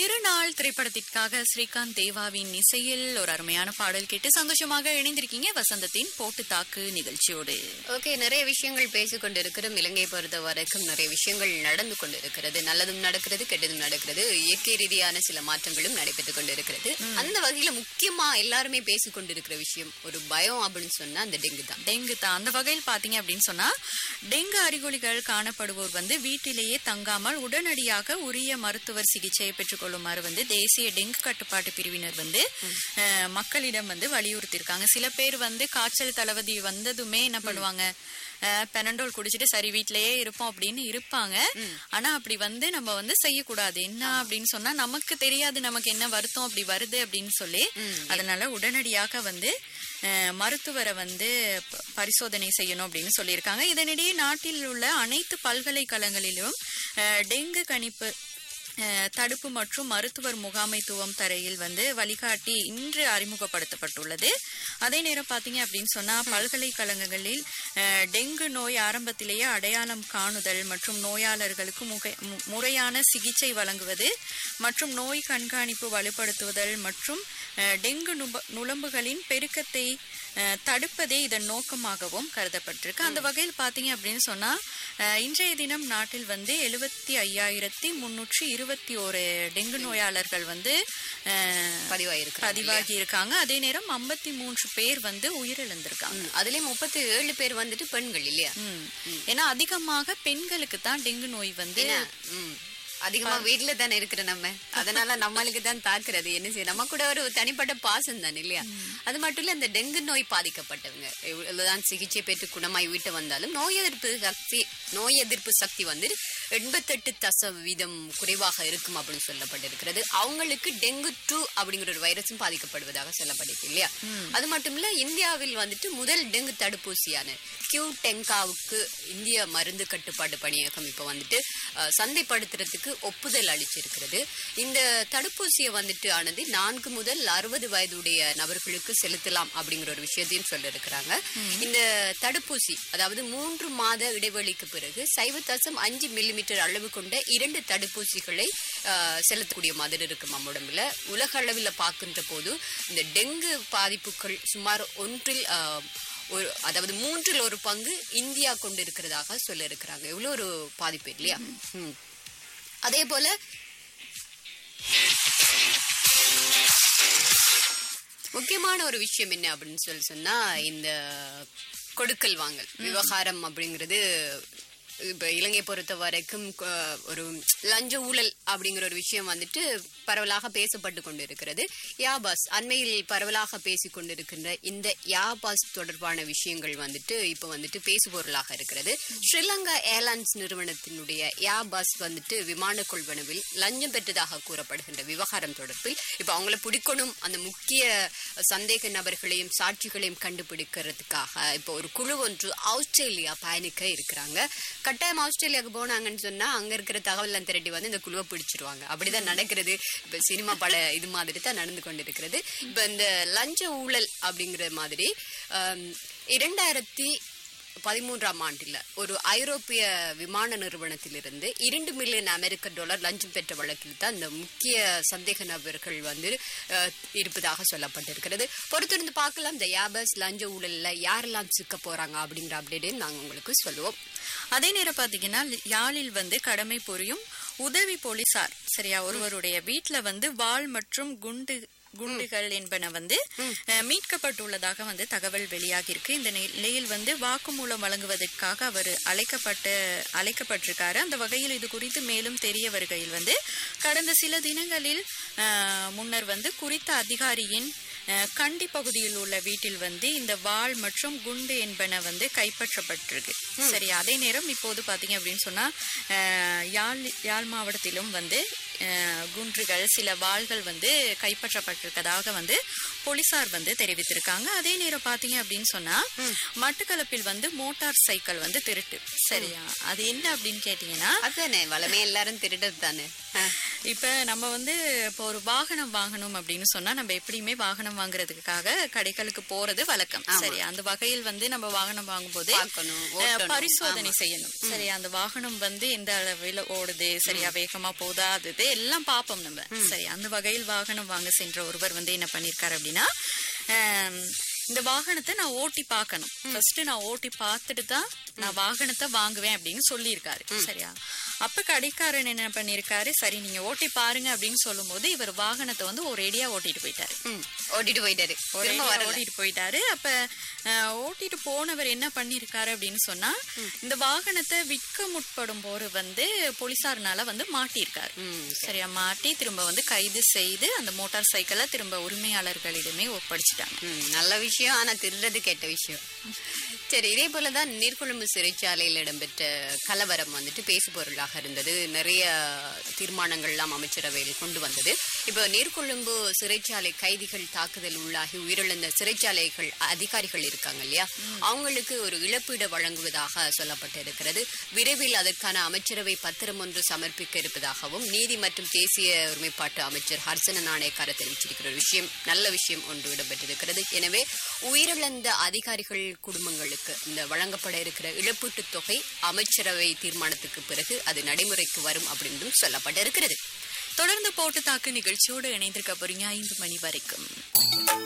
திருநாள் திரைப்படத்திற்காக ஸ்ரீகாந்த் தேவாவின் இசையில் ஒரு அருமையான பாடல் கேட்டு சந்தோஷமாக இணைந்திருக்கீங்க வசந்தத்தின் போட்டு தாக்கு நிகழ்ச்சியோடு ஓகே நிறைய விஷயங்கள் பேசிக் கொண்டிருக்கிறோம் இலங்கை பொறுத்த வரைக்கும் நிறைய விஷயங்கள் நடந்து கொண்டிருக்கிறது நல்லதும் நடக்கிறது கெட்டதும் நடக்கிறது இயற்கை ரீதியான சில மாற்றங்களும் நடைபெற்றுக் கொண்டிருக்கிறது அந்த வகையில முக்கியமா எல்லாருமே பேசிக் கொண்டிருக்கிற விஷயம் ஒரு பயம் அப்படின்னு சொன்னா அந்த டெங்கு தான் டெங்கு தான் அந்த வகையில் பாத்தீங்க அப்படின்னு சொன்னா டெங்கு அறிகுறிகள் காணப்படுவோர் வந்து வீட்டிலேயே தங்காமல் உடனடியாக உரிய மருத்துவர் சிகிச்சையை பெற்றுக்கொள்ளுமாறு வந்து தேசிய டெங்கு கட்டுப்பாட்டு பிரிவினர் வந்து அஹ், மக்களிடம் வந்து வலியுறுத்தியிருக்காங்க சில பேர் வந்து காய்ச்சல் தளவதி வந்ததுமே என்ன பண்ணுவாங்க அஹ், பெனண்டோல் குடிச்சிட்டு சரி வீட்டிலேயே இருப்போம் அப்படின்னு இருப்பாங்க ஆனா அப்படி வந்து நம்ம வந்து செய்யக்கூடாது என்ன அப்படின்னு சொன்னா நமக்கு தெரியாது நமக்கு என்ன வருத்தம் அப்படி வருது அப்படின்னு சொல்லி அதனால உடனடியாக வந்து அஹ், மருத்துவரை வந்து ப- பரிசோதனை செய்யணும் அப்படின்னு சொல்லியிருக்காங்க இதனிடையே நாட்டில் உள்ள அனைத்து பல்கலைக்கழகங்களிலும் அஹ், டெங்கு கணிப்பு அஹ், தடுப்பு மற்றும் மருத்துவர் முகாமைத்துவம் தரையில் வந்து வழிகாட்டி இன்று அறிமுகப்படுத்தப்பட்டுள்ளது அதே நேரம் பாத்தீங்க அப்படின்னு சொன்னா பல்கலைக்கழகங்களில் அஹ், டெங்கு நோய் ஆரம்பத்திலேயே அடையாளம் காணுதல் மற்றும் நோயாளர்களுக்கு முக- மு- முறையான சிகிச்சை வழங்குவது மற்றும் நோய் கண்காணிப்பு வலுப்படுத்துதல் மற்றும் அஹ், டெங்கு நுப- நுளம்புகளின் பெருக்கத்தை அஹ், தடுப்பதே இதன் நோக்கமாகவும் கருதப்பட்டிருக்கு அந்த வகையில் பாத்தீங்க அப்படின்னு சொன்னா அஹ், இன்றைய தினம் நாட்டில் வந்து எழுபத்தி ஐயாயிரத்தி முன்னூற்றி இருபத்தி ஒரு டெங்கு நோயாளர்கள் வந்து அஹ், பதிவாயிருக்கு பதிவாகி இருக்காங்க அதே நேரம் ஐம்பத்தி மூன்று பேர் வந்து உயிரிழந்திருக்காங்க அதுலயும் முப்பத்தி ஏழு பேர் வந்துட்டு பெண்கள் இல்லையா ம். ஏன்னா அதிகமாக பெண்களுக்கு தான் டெங்கு நோய் வந்து ஏன்னா, ம், அதிகமா வீட்டுல தானே இருக்கிற நம்ம அதனால நம்மளுக்கு தான் தாக்குறது என்ன செய்ய நம்ம கூட ஒரு தனிப்பட்ட பாசம் தானே இல்லையா அது மட்டும் இல்ல இந்த டெங்கு நோய் பாதிக்கப்பட்டவங்க எவ்வளவுதான் சிகிச்சை பெற்று குணமாய் வீட்டு வந்தாலும் நோய் எதிர்ப்பு சக்தி நோய் எதிர்ப்பு சக்தி வந்து எண்பத்தெட்டு தசவீதம் குறைவாக இருக்கும் அப்படின்னு சொல்லப்பட்டிருக்கிறது அவங்களுக்கு டெங்கு டூ அப்படிங்கிற ஒரு வைரஸும் பாதிக்கப்படுவதாக சொல்லப்பட்டிருக்கு இல்லையா அது மட்டும் இல்ல இந்தியாவில் வந்துட்டு முதல் டெங்கு தடுப்பூசியான கியூ டெங்காவுக்கு இந்திய மருந்து கட்டுப்பாடு பணியகம் இப்ப வந்துட்டு அஹ், சந்தைப்படுத்துறதுக்கு ஒப்புதல் அளிச்சிருக்கிறது இந்த தடுப்பூசியை வந்துட்டு ஆனது நான்கு முதல் அறுபது வயதுடைய நபர்களுக்கு செலுத்தலாம் அப்படிங்கிற ஒரு விஷயத்தையும் சொல்லியிருக்கிறாங்க இந்த தடுப்பூசி அதாவது மூன்று மாத இடைவெளிக்கு பிறகு சைவ தசம் அஞ்சு மில்லிமீட்டர் அளவு கொண்ட இரண்டு தடுப்பூசிகளை அஹ், செலுத்தக்கூடிய மாதிரி இருக்கும் நம்ம உடம்புல உலக அளவில் பார்க்கின்ற போது இந்த டெங்கு பாதிப்புகள் சுமார் ஒன்றில் அஹ், ஒரு அதாவது மூன்றில் ஒரு பங்கு இந்தியா கொண்டு இருக்கிறதாக சொல்ல இருக்கிறாங்க எவ்வளவு ஒரு பாதிப்பு இல்லையா ம். அதே போல முக்கியமான ஒரு விஷயம் என்ன அப்படின்னு சொல்லி சொன்னா இந்த கொடுக்கல் வாங்கல் விவகாரம் அப்படிங்கிறது இப்ப இலங்கை பொறுத்த வரைக்கும் கொ- ஒரு லஞ்ச ஊழல் அப்படிங்கிற ஒரு விஷயம் வந்துட்டு பரவலாக பேசப்பட்டு கொண்டிருக்கிறது யாபாஸ் அண்மையில் பரவலாக பேசிக் கொண்டிருக்கின்ற இந்த யாபாஸ் தொடர்பான விஷயங்கள் வந்துட்டு இப்ப வந்துட்டு பேசுபொருளாக இருக்கிறது ஸ்ரீலங்கா ஏர்லைன்ஸ் நிறுவனத்தினுடைய யாபாஸ் வந்துட்டு விமான கொள்வனவில் லஞ்சம் பெற்றதாக கூறப்படுகின்ற விவகாரம் தொடர்பில் இப்ப அவங்கள பிடிக்கணும் அந்த முக்கிய சந்தேக நபர்களையும் சாட்சிகளையும் கண்டுபிடிக்கிறதுக்காக இப்போ ஒரு குழு ஒன்று ஆஸ்திரேலியா பயணிக்க இருக்கிறாங்க கட்டாயம் ஆஸ்திரேலியாவுக்கு போனாங்கன்னு சொன்னா அங்க இருக்கிற தகவல் திரட்டி வந்து இந்த குழுவை பிடிச்சிருவாங்க அப்படிதான் நடக்கிறது இப்ப சினிமா பட இது மாதிரி தான் நடந்து கொண்டிருக்கிறது இப்ப இந்த லஞ்ச ஊழல் அப்படிங்கிற மாதிரி ஆம், இரண்டாயிரத்தி பதிமூன்றாம் ஆண்டில் ஒரு ஐரோப்பிய விமான நிறுவனத்திலிருந்து இரண்டு மில்லியன் அமெரிக்க டாலர் லஞ்சம் பெற்ற வழக்கில் தான் இந்த முக்கிய சந்தேக நபர்கள் வந்து அஹ், இருப்பதாக சொல்லப்பட்டிருக்கிறது பொறுத்திருந்து பார்க்கலாம் இந்த யாபஸ் லஞ்ச ஊழல்ல யாரெல்லாம் சிக்க போறாங்க அப்படிங்கிற அப்டேட்டையும் நாங்க உங்களுக்கு சொல்லுவோம் அதே நேரம் பாத்தீங்கன்னா யாழில் வந்து கடமை புரியும் உதவி போலீசார் சரியா ஒருவருடைய வீட்ல வந்து வாள் மற்றும் குண்டு குண்டுகள் என்பன வந்து அஹ், மீட்கப்பட்டுள்ளதாக வந்து தகவல் வெளியாகியிருக்கு இந்த நிலையில் வந்து வாக்குமூலம் வழங்குவதற்காக அவர் அழைக்கப்பட்ட அழைக்கப்பட்டிருக்காரு அந்த வகையில் இது குறித்து மேலும் தெரிய வருகையில் வந்து கடந்த சில தினங்களில் அஹ், முன்னர் வந்து குறித்த அதிகாரியின் அஹ், கண்டி பகுதியில் உள்ள வீட்டில் வந்து இந்த வாள் மற்றும் குண்டு என்பன வந்து கைப்பற்றப்பட்டிருக்கு சரி அதே நேரம் இப்போது பாத்தீங்க அப்படின்னு சொன்னா அஹ், யாழ் யாழ் மாவட்டத்திலும் வந்து அஹ், குன்றுகள் சில வாள்கள் வந்து கைப்பற்றப்பட்டிருக்கதாக வந்து போலீசார் வந்து தெரிவித்திருக்காங்க அதே நேரம் பாத்தீங்க அப்படின்னு சொன்னா மட்டக்களப்பில் வந்து மோட்டார் சைக்கிள் வந்து திருட்டு சரியா அது என்ன அப்படின்னு கேட்டீங்கன்னா அதானே வளமே எல்லாரும் திருடுறது தானே இப்ப நம்ம வந்து இப்போ ஒரு வாகனம் வாங்கணும் அப்படின்னு சொன்னா நம்ம எப்படியுமே வாகனம் வாங்குறதுக்காக கடைகளுக்கு போறது வழக்கம் சரி அந்த வகையில் வந்து நம்ம வாகனம் வாங்கும்போது பார்க்கணும், அஹ், ஓட்டணும். பரிசோதனை செய்யணும் சரி அந்த வாகனம் வந்து எந்த அளவில் ஓடுது சரியா வேகமா போதா அது இது எல்லாம் பார்ப்போம் நம்ம சரி அந்த வகையில் வாகனம் வாங்க சென்ற ஒருவர் வந்து என்ன பண்ணிருக்காரு அப்படின்னா ஆம், இந்த வாகனத்தை நான் ஓட்டி பார்க்கணும் ஃபர்ஸ்ட் நான் ஓட்டி பார்த்துட்டு தான் நான் வாகனத்தை வாங்குவேன் அப்படின்னு சொல்லியிருக்காரு சரியா அப்ப கடைக்காரன் என்ன பண்ணிருக்காரு சரி நீங்க ஓட்டி பாருங்க அப்படின்னு சொல்லும்போது இவர் வாகனத்தை வந்து ஒரு ஏடியா ஓட்டிட்டு போயிட்டாரு ம், ஓட்டிட்டு போயிட்டாரு ஒரு திரும்ப ஏடியா வரல ஓட்டிட்டு போயிட்டாரு அப்ப அஹ், ஓட்டிட்டு போனவர் என்ன பண்ணிருக்காரு அப்படின்னு சொன்னா இந்த வாகனத்தை விற்க முற்படும் போது வந்து போலீசார்னால வந்து மாட்டியிருக்காரு ம், சரியா மாட்டி திரும்ப வந்து கைது செய்து அந்த மோட்டார் சைக்கிளை திரும்ப உரிமையாளர்களிடமே ஒப்படைச்சிட்டாங்க ம், நல்ல விஷயம் ஆனா திருடுறது கெட்ட விஷயம் சரி இதே போலதான் நீர்கொழும்பு சிறைச்சாலையில் இடம்பெற்ற கலவரம் வந்துட்டு பேசு பொருளாக இருந்தது நிறைய தீர்மானங்கள்லாம் அமைச்சரவையில் கொண்டு வந்தது இப்போ நீர்கொழும்பு சிறைச்சாலை கைதிகள் தாக்குதல் உள்ளாகி உயிரிழந்த சிறைச்சாலைகள் அதிகாரிகள் இருக்காங்க இல்லையா அவங்களுக்கு ஒரு இழப்பீடு வழங்குவதாக சொல்லப்பட்டிருக்கிறது விரைவில் அதற்கான அமைச்சரவை பத்திரம் ஒன்று சமர்ப்பிக்க இருப்பதாகவும் நீதி மற்றும் தேசிய ஒருமைப்பாட்டு அமைச்சர் ஹர்சன நாணயக்கார தெரிவிச்சிருக்கிற ஒரு விஷயம் நல்ல விஷயம் ஒன்று இடம்பெற்றிருக்கிறது எனவே உயிரிழந்த அதிகாரிகள் குடும்பங்களுக்கு இந்த வழங்கப்பட இருக்கிற இழப்பீட்டுத் தொகை அமைச்சரவை தீர்மானத்துக்கு பிறகு அது நடைமுறைக்கு வரும் அப்படின்னும் சொல்லப்பட்டிருக்கிறது தொடர்ந்து போட்டு தாக்கு நிகழ்ச்சியோடு இணைந்திருக்க போறீங்க ஐந்து மணி வரைக்கும்